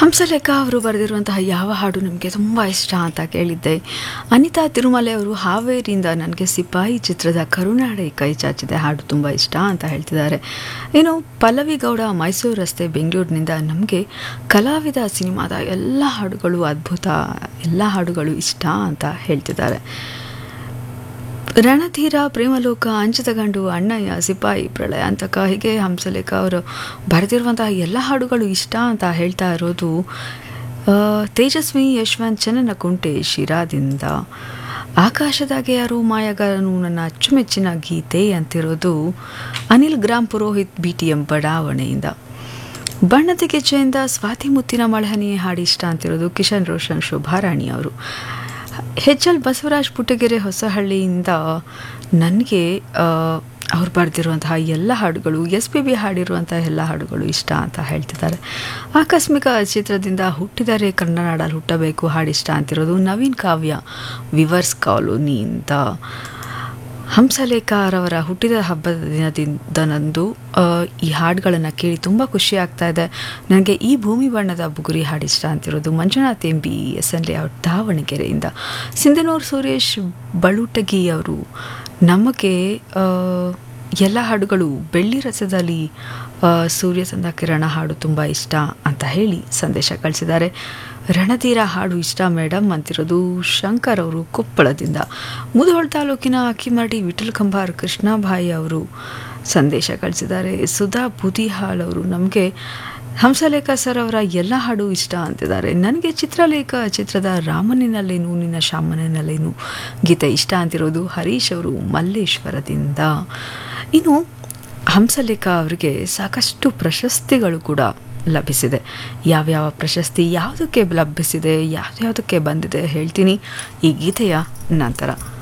ಹಂಸಲೇಖ ಅವರು ಬರೆದಿರುವಂತಹ ಯಾವ ಹಾಡು ನಿಮಗೆ ತುಂಬ ಇಷ್ಟ ಅಂತ ಕೇಳಿದ್ದೆ ಅನಿತಾ ತಿರುಮಲೆ ಅವರು ಹಾವೇರಿಯಿಂದ ನನಗೆ ಸಿಪಾಯಿ ಚಿತ್ರದ ಕರುನಾಡೆ ಕೈ ಚಾಚಿದೆ ಹಾಡು ತುಂಬ ಇಷ್ಟ ಅಂತ ಹೇಳ್ತಿದ್ದಾರೆ ಇನ್ನು ಪಲ್ಲವಿ ಗೌಡ ಮೈಸೂರು ರಸ್ತೆ ಬೆಂಗಳೂರಿನಿಂದ ನಮಗೆ ಕಲಾವಿದ ಸಿನಿಮಾದ ಎಲ್ಲ ಹಾಡುಗಳು ಅದ್ಭುತ ಎಲ್ಲ ಹಾಡುಗಳು ಇಷ್ಟ ಅಂತ ಹೇಳ್ತಿದ್ದಾರೆ ರಣಧೀರ ಪ್ರೇಮಲೋಕ ಅಂಚತಗಂಡು ಅಣ್ಣಯ್ಯ ಸಿಪಾಯಿ ಪ್ರಳಯ ಅಂತಕ ಹೀಗೆ ಹಂಸಲೇಖ ಅವರು ಬರೆದಿರುವಂತಹ ಎಲ್ಲ ಹಾಡುಗಳು ಇಷ್ಟ ಅಂತ ಹೇಳ್ತಾ ಇರೋದು ಆ, ತೇಜಸ್ವಿ ಯಶವಂತ್ ಚನ್ನನಕುಂಟೆ ಶಿರಾದಿಂದ ಆಕಾಶದಾಗೆ ಯಾರು ಮಾಯಗಾರನು ನನ್ನ ಅಚ್ಚುಮೆಚ್ಚಿನ ಗೀತೆ ಅಂತಿರೋದು Anil Gram Purohit B T M ಬಡಾವಣೆಯಿಂದ ಬಣ್ಣದ ಗೆಜ್ಜೆಯಿಂದ ಸ್ವಾತಿ ಮುತ್ತಿನ ಮಳೆಹನಿ ಹಾಡು ಇಷ್ಟ ಅಂತಿರೋದು ಕಿಶನ್ ರೋಷನ್ ಶೋಭಾರಾಣಿ ಅವರು ಹೆಚ್ ಎಲ್ ಬಸವರಾಜ್ ಪುಟ್ಟಗೆರೆ ಹೊಸಹಳ್ಳಿಯಿಂದ ನನಗೆ ಅವ್ರು ಬರೆದಿರುವಂತಹ ಎಲ್ಲ ಹಾಡುಗಳು ಎಸ್ ಪಿ ಬಿ ಹಾಡಿರುವಂತಹ ಎಲ್ಲ ಹಾಡುಗಳು ಇಷ್ಟ ಅಂತ ಹೇಳ್ತಿದ್ದಾರೆ ಆಕಸ್ಮಿಕ ಚಿತ್ರದಿಂದ ಹುಟ್ಟಿದರೆ ಕನ್ನಡನಾಡಲ್ಲಿ ಹುಟ್ಟಬೇಕು ಹಾಡಿಷ್ಟ ಅಂತಿರೋದು ನವೀನ್ ಕಾವ್ಯ ವಿವರ್ಸ್ ಕಾಲೋನಿಯಿಂದ ಹಂಸಲೇಖರವರ ಹುಟ್ಟಿದ ಹಬ್ಬದ ದಿನದಿಂದನಂದು ಆ, ಈ ಹಾಡುಗಳನ್ನು ಕೇಳಿ ತುಂಬ ಖುಷಿ ಆಗ್ತಾ ಇದೆ ನನಗೆ ಈ ಭೂಮಿ ಬಣ್ಣದ ಬುಗುರಿ ಹಾಡಿಷ್ಟ ಅಂತಿರೋದು Manjunath MB S N layout ದಾವಣಗೆರೆಯಿಂದ ಸಿಂಧನೂರು ಸುರೇಶ್ ಬಳುಟಗಿ ಅವರು ನಮಗೆ ಆ, ಎಲ್ಲ ಹಾಡುಗಳು ಬೆಳ್ಳಿ ರಸದಲ್ಲಿ ಆ, ಸೂರ್ಯ ತಂದ ಕಿರಣ ಹಾಡು ತುಂಬ ಇಷ್ಟ ಅಂತ ಹೇಳಿ ಸಂದೇಶ ಕಳಿಸಿದ್ದಾರೆ ರಣಧೀರ ಹಾಡು ಇಷ್ಟ ಮೇಡಮ್ ಅಂತಿರೋದು ಶಂಕರ್ ಅವರು ಕೊಪ್ಪಳದಿಂದ ಮುಧೋಳ್ ತಾಲೂಕಿನ ಅಕ್ಕಿಮರಡಿ ವಿಠಲ್ ಕಂಬಾರ್ ಕೃಷ್ಣಭಾಯಿ ಅವರು ಸಂದೇಶ ಕಳಿಸಿದ್ದಾರೆ ಸುಧಾ ಬುದಿಹಾಳ್ ಅವರು ನಮಗೆ ಹಂಸಲೇಖ ಸರ್ ಅವರ ಎಲ್ಲ ಹಾಡು ಇಷ್ಟ ಅಂತಿದ್ದಾರೆ ನನಗೆ ಚಿತ್ರಲೇಖ ಚಿತ್ರದ ರಾಮನಿನಲ್ಲೇನು ನಿನ್ನ ಶಾಮನಿನಲ್ಲೇನು ಗೀತೆ ಇಷ್ಟ ಅಂತಿರೋದು ಹರೀಶ್ ಅವರು ಮಲ್ಲೇಶ್ವರದಿಂದ ಇನ್ನು ಹಂಸಲೇಖ ಅವರಿಗೆ ಸಾಕಷ್ಟು ಪ್ರಶಸ್ತಿಗಳು ಕೂಡ ಲಭಿಸಿದೆ ಯಾವ್ಯಾವ ಪ್ರಶಸ್ತಿ ಯಾವುದಕ್ಕೆ ಲಭಿಸಿದೆ ಯಾವ್ಯಾವುದಕ್ಕೆ ಬಂದಿದೆ ಹೇಳ್ತೀನಿ ಈ ಗೀತೆಯ ನಂತರ